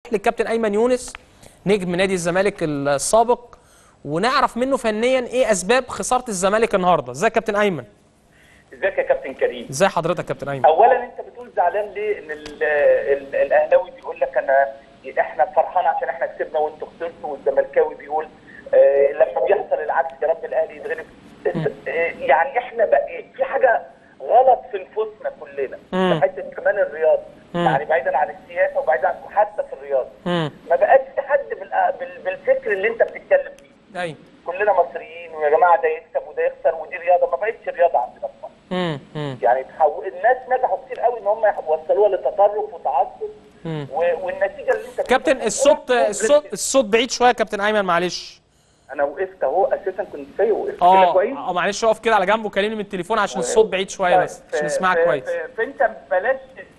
للكابتن ايمن يونس نجم نادي الزمالك السابق ونعرف منه فنيا ايه اسباب خساره الزمالك النهارده ازيك يا كابتن ايمن ازيك يا كابتن كريم ازي حضرتك يا كابتن ايمن اولا انت بتقول زعلان ليه ان ال- ال- الاهلاوي بيقول لك انا احنا فرحان عشان احنا كسبنا وانتوا خسرتوا والزملكاوي بيقول آه لما بيحصل العكس يا رب الاهلي يتغلب آه، يعني احنا بقى في حاجه غلط في نفوسنا كلنا مم. في حته كمان الرياضه مم. يعني بعيدا عن السياسه وبعيدا عن حتى في الرياضه امم ما بقاش في حد بال- بال- بالفكر اللي انت بتتكلم فيه ايوه كلنا مصريين ويا جماعه ده يكسب وده يخسر ودي رياضه ما بقتش رياضه عندنا في مصر امم امم يعني تحول الناس نجحوا كتير قوي ان هم يوصلوها لتطرف وتعصب مم. و- والنتيجه اللي انت كابتن بتشوفها- الصوت الصوت الصوت بعيد شويه يا كابتن ايمن معلش انا وقفت اهو اساسا كنت سايق وقفت كده اه كويس اه معلش اقف كده على جنب وكلمني من التليفون عشان الصوت بعيد شويه بس ف- عشان ف- نسمعك ف- كويس ف- فانت بلاش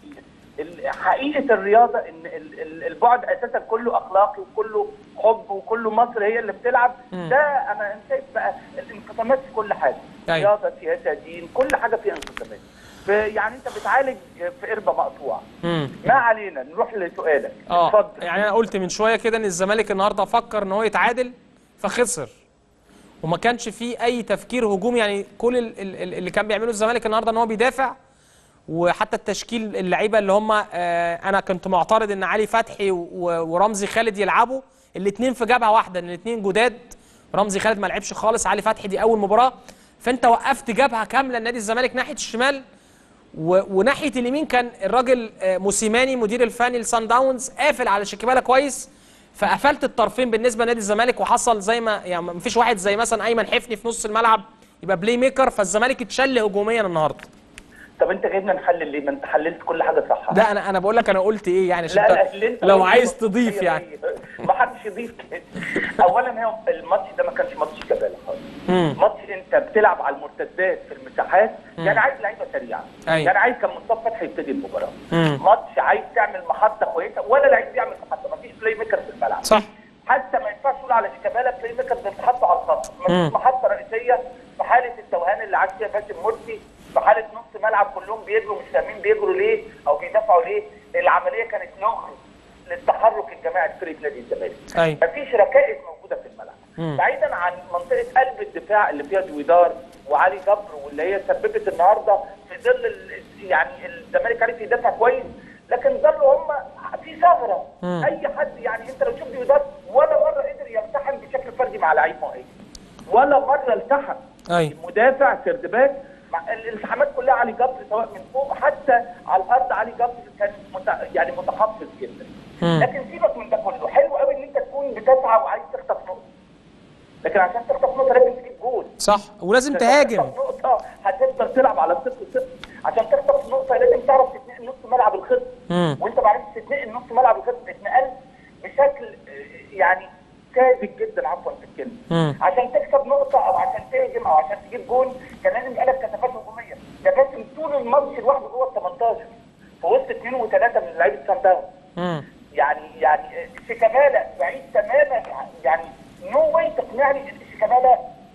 ال- حقيقه الرياضه ان ال- ال- البعد اساسا كله اخلاقي وكله حب وكله مصر هي اللي بتلعب ده انا شايف بقى الانقسامات في كل حاجه أيوة. رياضه سياسه دين كل حاجه فيها انقسامات ف- يعني انت بتعالج في قربه مقطوعه امم ما علينا نروح لسؤالك اه اتفضل يعني انا قلت من شويه كده ان الزمالك النهارده فكر ان هو يتعادل فخسر وما كانش فيه اي تفكير هجومي يعني كل ال- ال- ال- اللي كان بيعمله الزمالك النهارده ان هو بيدافع وحتى التشكيل اللعيبه اللي هم آه انا كنت معترض ان علي فتحي و- ورمزي خالد يلعبوا الاثنين في جبهه واحده ان الاثنين جداد رمزي خالد ما لعبش خالص علي فتحي دي اول مباراه فانت وقفت جبهه كامله لنادي الزمالك ناحيه الشمال و... وناحيه اليمين كان الراجل آه، موسيماني مدير الفني لسان داونز قافل على شيكابالا كويس فقفلت الطرفين بالنسبه لنادي الزمالك وحصل زي ما يعني ما فيش واحد زي مثلا ايمن حفني في نص الملعب يبقى بلاي ميكر فالزمالك اتشل هجوميا النهارده طب انت جايبنا نحلل ليه ما انت حللت كل حاجه صح ده انا انا بقول لك انا قلت ايه يعني عشان لا انت لا اللي انت لو قلته عايز هي- تضيف هي- يعني هي- ما حدش يضيف كده اولا هو الماتش ده ما كانش ماتش شيكابالا خالص مم. ماتش انت بتلعب على المرتدات في المساحات يعني عايز لعيبه سريعه أيوة. يعني عايز كان مصطفى فتحي يبتدي المباراه مم. ماتش عايز تعمل محطه كويسه ولا لعيب بيعمل محطه ما فيش بلاي ميكر في الملعب صح حتى ما ينفعش تقول على شيكابالا بلاي ميكر بيتحطوا على الخط ما مم. فيش محطه رئيسيه في حاله التوهان اللي عاش فيها باسم مرسي في حاله نص ملعب كلهم بيجروا مش فاهمين بيجروا ليه او بيدافعوا ليه العمليه كانت لغز للتحرك الجماعي في فريق نادي الزمالك أيوة. مفيش ركائز موجوده في الملعب مم. بعيدا عن منطقه قلب الدفاع اللي فيها دويدار وعلي جبر واللي هي سببت النهارده في ظل ال- يعني الزمالك عارف يدافع كويس لكن ظلوا هم في ثغره مم. اي حد يعني انت لو شفت دويدار ولا مره قدر يلتحم بشكل فردي مع لعيب مهاجم ولا مره التحم ايوه مدافع سردباك مع الالتحامات كلها علي جبر سواء من فوق حتى على الارض علي جبر كان مت... يعني متحفظ جدا مم. لكن سيبك من ده كله حلو قوي ان انت تكون بتسعى وعايز تخطف نقطه لكن عشان تخطف نقطه لازم تجيب جول صح ولازم عشان تهاجم تخطف نقطه هتفضل تلعب على صفر صفر عشان تخطف نقطه لازم تعرف تتنقل نص ملعب الخصم مم. وانت ما عرفتش تتنقل نص ملعب الخصم اتنقلت بشكل آه، يعني ساذج جدا عفوا في الكلمه مم. عشان تكسب نقطه او عشان تهجم او عشان تجيب جون كان لازم يبقى لك كثافات هجوميه ده باسم طول الماتش لوحده جوه ال 18 في وسط اثنين وثلاثه من لعيبه سان داونز مم. يعني يعني شيكابالا بعيد تماما يعني نو واي تقنعني ان شيكابالا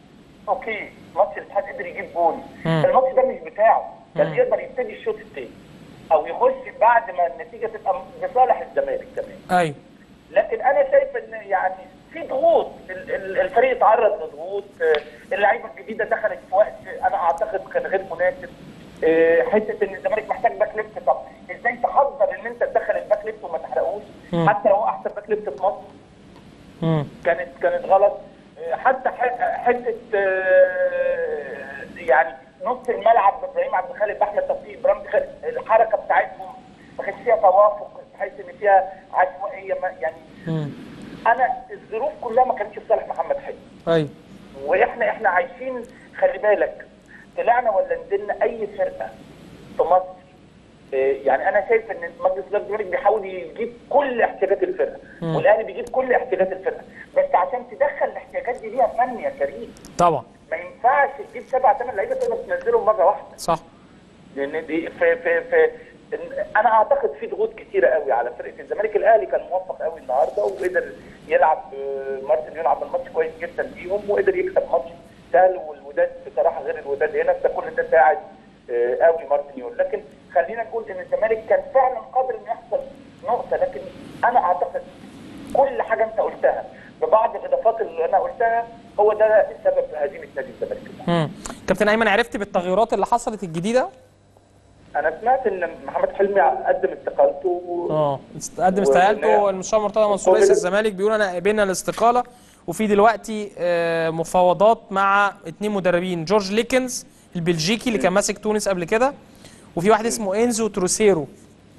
اوكي ماتش الاتحاد قدر يجيب جول مم. الماتش ده مش بتاعه ده اللي يقدر يبتدي الشوط الثاني او يخش بعد ما النتيجه تبقى لصالح الزمالك كمان ايوه لكن انا شايف ان يعني في ضغوط ال- ال- الفريق اتعرض لضغوط آه، اللعيبه الجديده دخلت في وقت انا اعتقد كان غير مناسب آه، حته ان الزمالك محتاج باك ليفت طب ازاي تحضر ان انت تدخل الباك ليفت وما تحرقوش مم. حتى لو هو احسن باك ليفت في مصر مم. كانت كانت غلط آه، حتى ح- حته آه، يعني نص الملعب ابراهيم عبد الخالق باحمد توفيق ابراهيم عبد الخالق الحركه بتاعتهم ما كانش فيها توافق بحيث ان فيها عشوائيه ما- يعني مم. انا الظروف كلها ما كانتش في صالح محمد حلمي ايوه واحنا احنا عايشين خلي بالك طلعنا ولا نزلنا اي فرقه في مصر إيه، يعني انا شايف ان مجلس اداره الزمالك بيحاول يجيب كل احتياجات الفرقه مم. والاهلي بيجيب كل احتياجات الفرقه بس عشان تدخل الاحتياجات دي ليها فن يا كريم طبعا ما ينفعش تجيب سبع ثمان لعيبه تقدر تنزلهم مره واحده صح لان دي في في في إن- انا اعتقد في ضغوط كتيره قوي على فرقه الزمالك الاهلي كان موفق قوي النهارده وقدر يلعب آه، مارتن يلعب الماتش كويس جدا بيهم وقدر يكسب ماتش سهل والوداد بصراحه غير الوداد هنا ده كل ده ساعد آه، قوي مارتن يول لكن خلينا نقول ان الزمالك كان فعلا قادر انه يحصل نقطه لكن انا اعتقد كل حاجه انت قلتها ببعض الاضافات اللي انا قلتها هو ده السبب في هزيمه نادي الزمالك مم. كابتن ايمن عرفت بالتغييرات اللي حصلت الجديده انا سمعت ان محمد حلمي قدم استقالته اه قدم استقالته وإن- المستشار مرتضى منصور رئيس وقبل- الزمالك بيقول انا قبلنا الاستقاله وفي دلوقتي آه، مفاوضات مع اتنين مدربين جورج ليكنز البلجيكي اللي كان ماسك تونس قبل كده وفي واحد اسمه انزو تروسيرو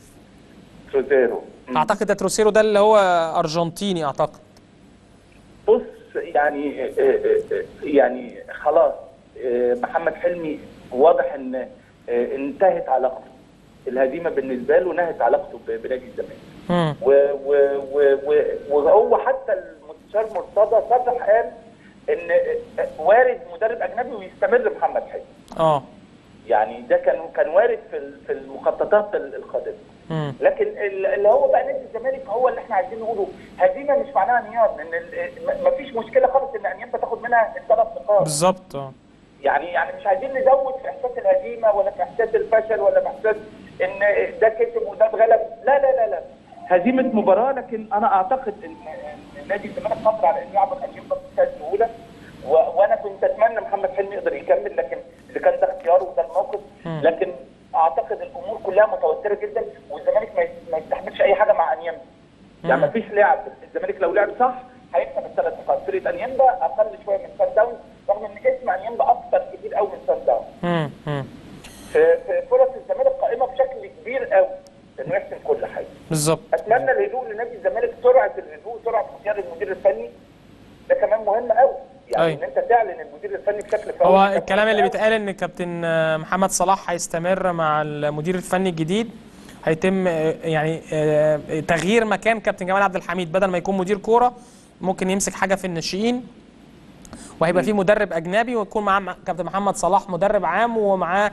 تروزيرو اعتقد ده تروسيرو ده اللي هو ارجنتيني اعتقد بص يعني آه، آه، آه، يعني خلاص آه، محمد حلمي واضح ان آه، انتهت علاقته الهزيمه بالنسبه له نهت علاقته ب- بنادي الزمالك مم. و- و- و- و- وهو حتى المستشار مرتضى صرح قال ان آه، وارد مدرب اجنبي ويستمر محمد حلمي اه يعني ده كان كان وارد في ال- في المخططات ال- القادمه مم. لكن ال- اللي هو بقى نادي الزمالك هو اللي احنا عايزين نقوله هزيمه مش معناها انهيار لان ال- م- مفيش مشكله خالص ان انيمبا تاخد منها الثلاث نقاط بالظبط اه يعني يعني مش عايزين نزود في احساس الهزيمه ولا في احساس الفشل ولا في احساس ان ده كسب وده اتغلب لا لا لا لا هزيمه مباراه لكن انا اعتقد ان إن نادي الزمالك قادر على انه يعمل انيمبا بمنتهى السهوله و- وانا كنت اتمنى محمد حلمي يقدر يكمل لكن اللي كان ده اختياره وده الموقف مم. لكن اعتقد الامور كلها متوتره جدا والزمالك ما يس- ما يستحملش اي حاجه مع انيمبا يعني مم. ما فيش لعب الزمالك لو لعب صح هيكسب الثلاث نقاط فرقه انيمبا اقل شويه من سان داونز رغم ان اسم انيمبا اكتر كتير قوي من سان داونز مم. مم. في في فرص الزمالك قائمه بشكل كبير قوي انه يحسم كل حاجه بالظبط اتمنى الهدوء لنادي الزمالك سرعه الهدوء سرعه اختيار المدير الفني ده كمان مهم قوي يعني أيوة. ان انت تعلن المدير الفني بشكل فوري هو ده الكلام مهم اللي قوي. بيتقال ان كابتن آه، محمد صلاح هيستمر مع المدير الفني الجديد هيتم آه، يعني آه، تغيير مكان كابتن جمال عبد الحميد بدل ما يكون مدير كوره ممكن يمسك حاجه في الناشئين وهيبقى في مدرب اجنبي ويكون معاه مع- كابتن محمد صلاح مدرب عام ومعاه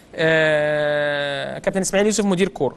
آه، كابتن اسماعيل يوسف مدير كوره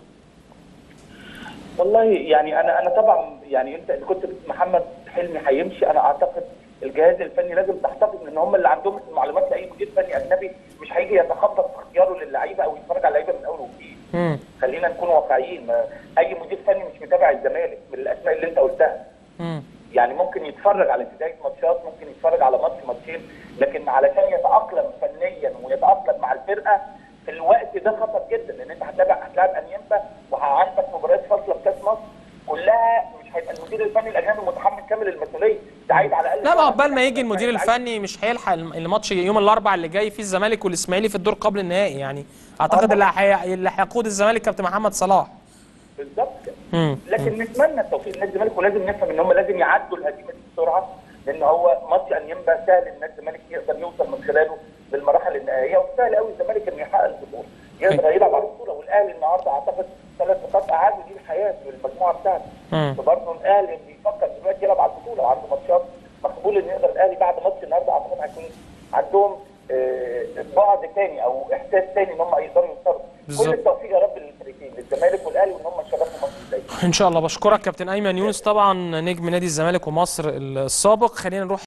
والله يعني انا انا طبعا يعني انت اللي كنت بت- محمد حلمي هيمشي انا اعتقد الجهاز الفني لازم تحتفظ ان هم اللي عندهم المعلومات لاي مدير فني اجنبي مش هيجي يتخبط في اختياره للعيبه او يتفرج على اللعيبه من اول وجديد مم. خلينا نكون واقعيين ما اي مدير فني مش متابع الزمالك من الاسماء اللي انت قلتها مم. يعني ممكن يتفرج على بدايه ماتشات ممكن يتفرج على ماتش ماتشين لكن علشان يتاقلم فنيا ويتاقلم مع الفرقه في الوقت ده خطر جدا لان انت هتتابع هتلاعب انيمبا وعندك مباريات فاصله في كاس مصر كلها مش هيبقى المدير الفني الاجنبي متحمل كامل المسؤوليه ده عايز على الاقل لا ما عقبال ما يجي المدير الفني مش هيلحق الم- الماتش يوم الاربعاء اللي جاي فيه الزمالك والاسماعيلي في الدور قبل النهائي يعني اعتقد اللي هي- اللي هيقود الزمالك كابتن محمد صلاح بالظبط مم. لكن نتمنى التوفيق لنادي الزمالك ولازم نفهم ان هم لازم يعدوا الهزيمه دي بسرعه لان هو ماتش انيمبا سهل ان نادي الزمالك يقدر يوصل من خلاله للمراحل النهائيه وسهل قوي الزمالك انه يحقق البطوله يقدر يلعب على البطوله والاهلي النهارده اعتقد ثلاث نقاط اعادوا دي الحياه في المجموعه بتاعته مم. فبرضه الاهلي بيفكر دلوقتي يلعب على البطوله وعنده ماتشات مقبول ان يقدر الاهلي بعد ماتش النهارده اعتقد هيكون عندهم آه، بعد تاني او احساس تاني ان هم يقدروا يوصلوا بالظبط. كل التوفيق يا رب للفريقين للزمالك والاهلي وان هم يشرفوا مصر دايما ان شاء الله بشكرك كابتن ايمن يونس طبعا نجم نادي الزمالك ومصر السابق خلينا نروح